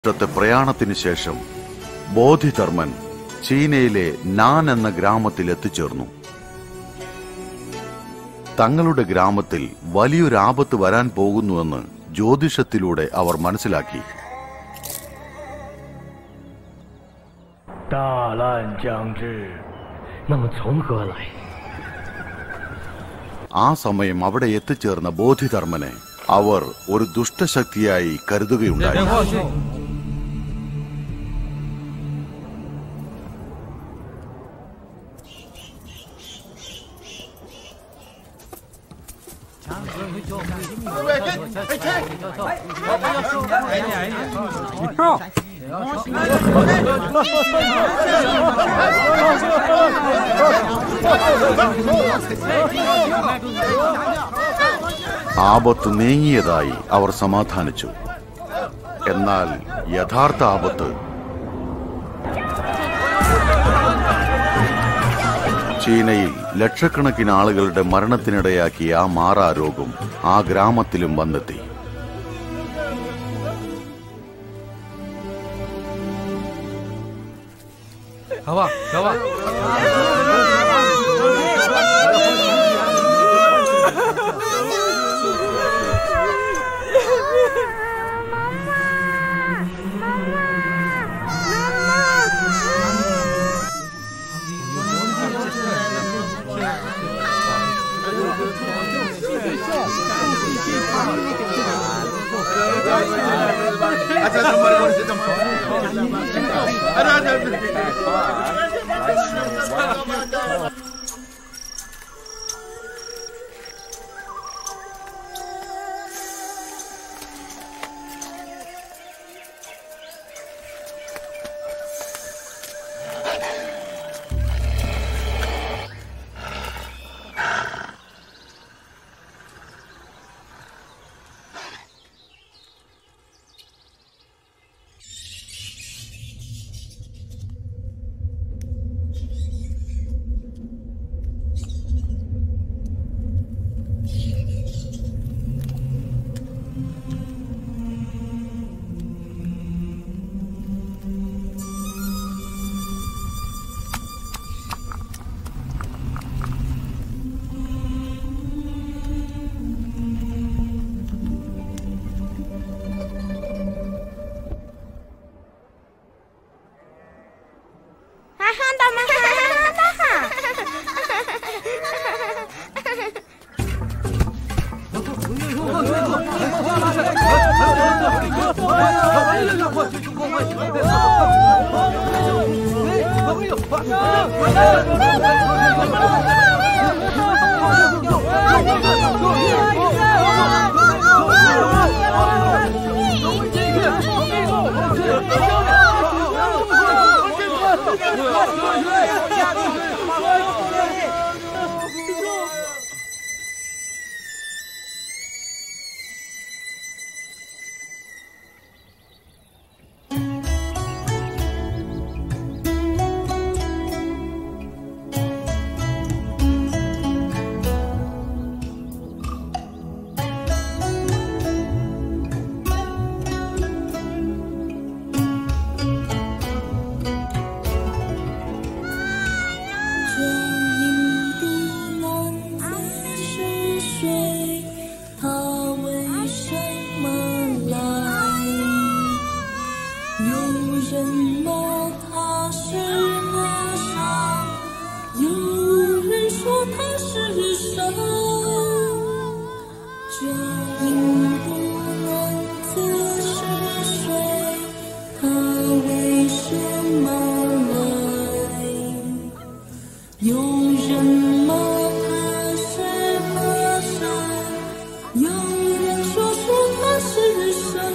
വർഷത്തെ പ്രയാണത്തിന് ശേഷം ബോധിധർമ്മൻ ചീനയിലെ നാൻ എന്ന ഗ്രാമത്തിൽ എത്തിച്ചേർന്നു തങ്ങളുടെ ഗ്രാമത്തിൽ വലിയൊരു ആപത്ത് വരാൻ പോകുന്നുവെന്ന് ജ്യോതിഷത്തിലൂടെ അവർ മനസ്സിലാക്കി 大难将至，那么从何来？ ആ സമയം അവിടെ എത്തിച്ചേർന്ന ബോധിധർമ്മനെ അവർ ഒരു ദുഷ്ടശക്തിയായി കരുതുകയുണ്ടായി 'ആപത്ത് നീങ്ങിയതായി അവർ സമാധാനിച്ചു എന്നാൽ യഥാർത്ഥ ആപത്ത് ചീനയിൽ ലക്ഷക്കണക്കിന് ആളുകളുടെ മരണത്തിനിടയാക്കിയ ആ മാറാരോഗം ആ ഗ്രാമത്തിലും വന്നെത്തി 小宝，小宝， 哈哈的吗？哈哈的哈。 这印度男子是谁？他为什么来？有人骂他是和尚，有人说他是神。这印度男子是谁？他为什么来？有人骂他是和尚，有人说说他是神。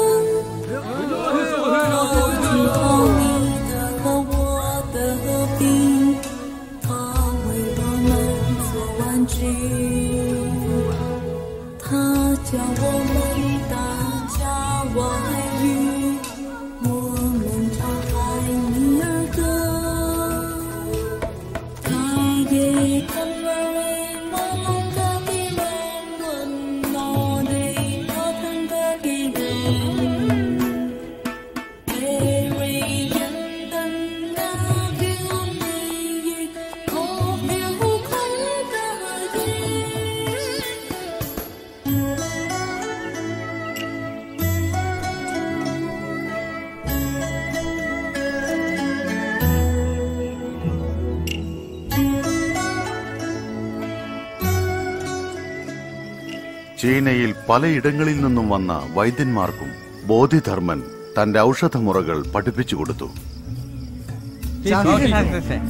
他治好你的和我的病，他为我们做玩具。 ചീനയിൽ പലയിടങ്ങളിൽ നിന്നും വന്ന വൈദ്യന്മാർക്കും ബോധിധർമ്മൻ തന്റെ ഔഷധമുറകൾ പഠിപ്പിച്ചു കൊടുത്തു 相信他是谁？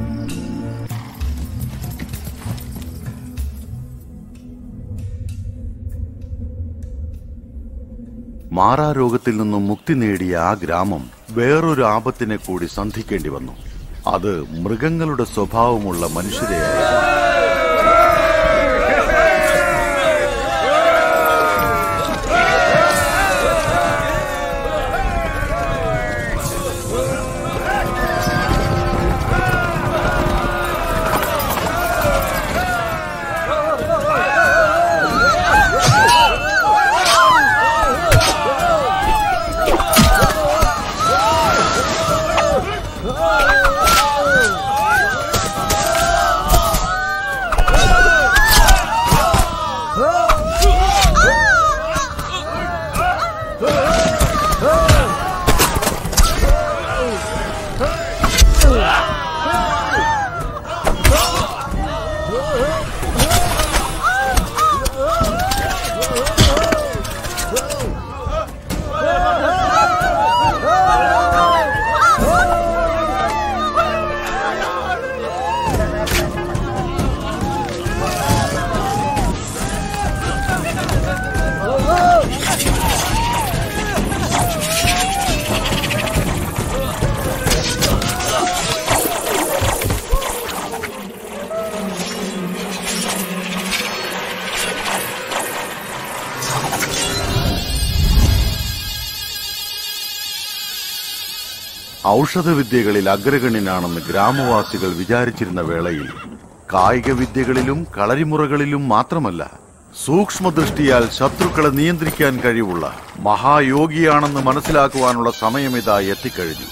മാറാരോഗത്തിൽ നിന്നും മുക്തി നേടിയ ആ ഗ്രാമം വേറൊരു ആപത്തിനെ കൂടി സന്ധിക്കേണ്ടി വന്നു അത് മൃഗങ്ങളുടെ സ്വഭാവമുള്ള മനുഷ്യരെയായിരുന്നു ഔഷധവിദ്യകളിൽ അഗ്രഗണ്യനാണെന്ന് ഗ്രാമവാസികൾ വിചാരിച്ചിരുന്ന വേളയിൽ കായിക വിദ്യകളിലും കളരിമുറകളിലും മാത്രമല്ല സൂക്ഷ്മദൃഷ്ടിയാൽ ശത്രുക്കളെ നിയന്ത്രിക്കാൻ കഴിവുള്ള മഹായോഗിയാണെന്ന് മനസ്സിലാക്കുവാനുള്ള സമയം ഇതാ എത്തിക്കഴിഞ്ഞു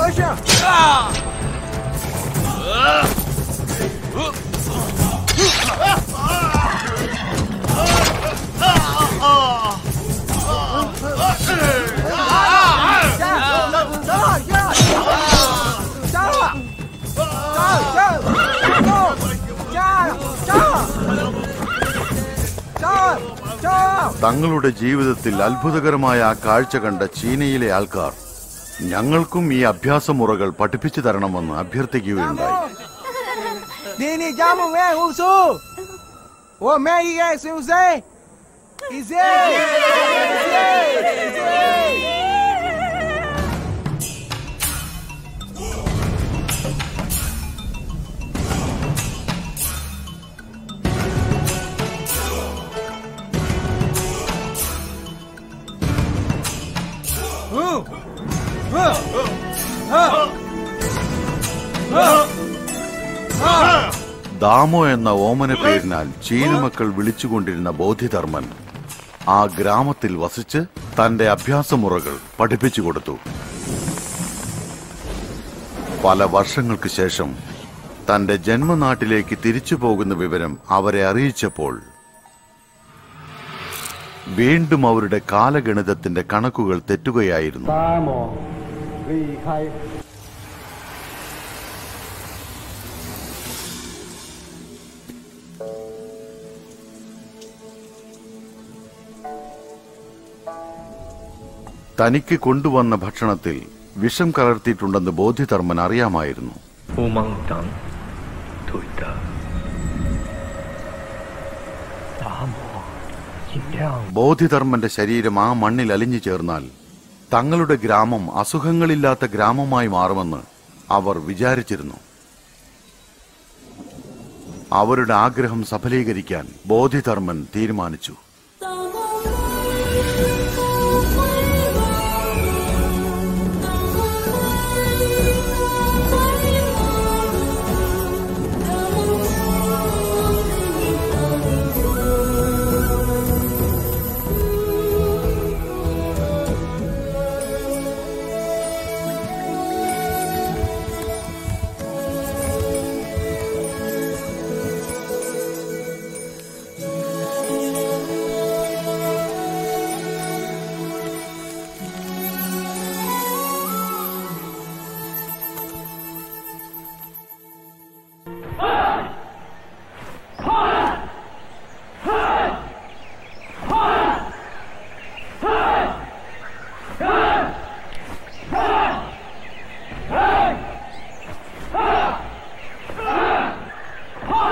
和尚， തങ്ങളുടെ ജീവിതത്തിൽ അത്ഭുതകരമായ ആ കാഴ്ച കണ്ട ചീനയിലെ ആൾക്കാർ ഞങ്ങൾക്കും ഈ അഭ്യാസമുറകൾ പഠിപ്പിച്ചു തരണമെന്ന് അഭ്യർത്ഥിക്കുകയുണ്ടായി 你你家母没武术，我没一个是不是？一些，一些， ദാമോ എന്ന ഓമന പേരിനാൽ ചീനമക്കൾ വിളിച്ചുകൊണ്ടിരുന്ന ബോധിധർമ്മൻ ആ ഗ്രാമത്തിൽ വസിച്ച് തന്റെ അഭ്യാസമുറകൾ പഠിപ്പിച്ചു കൊടുത്തു പല വർഷങ്ങൾക്ക് ശേഷം തന്റെ ജന്മനാട്ടിലേക്ക് തിരിച്ചു പോകുന്ന വിവരം അവരെ അറിയിച്ചപ്പോൾ വീണ്ടും അവരുടെ കാലഗണിതത്തിന്റെ കണക്കുകൾ തെറ്റുകയായിരുന്നു 达摩离开 തനിക്ക് കൊണ്ടുവന്ന ഭക്ഷണത്തിൽ വിഷം കലർത്തിയിട്ടുണ്ടെന്ന് ബോധിധർമ്മൻ അറിയാമായിരുന്നു 不蒙当对的。达摩尽量 ബോധിധർമ്മന്റെ ശരീരം ആ മണ്ണിൽ അലിഞ്ഞു ചേർന്നാൽ തങ്ങളുടെ ഗ്രാമം അസുഖങ്ങളില്ലാത്ത ഗ്രാമമായി മാറുമെന്ന് അവർ വിചാരിച്ചിരുന്നു അവരുടെ ആഗ്രഹം സഫലീകരിക്കാൻ ബോധിധർമ്മൻ തീരുമാനിച്ചു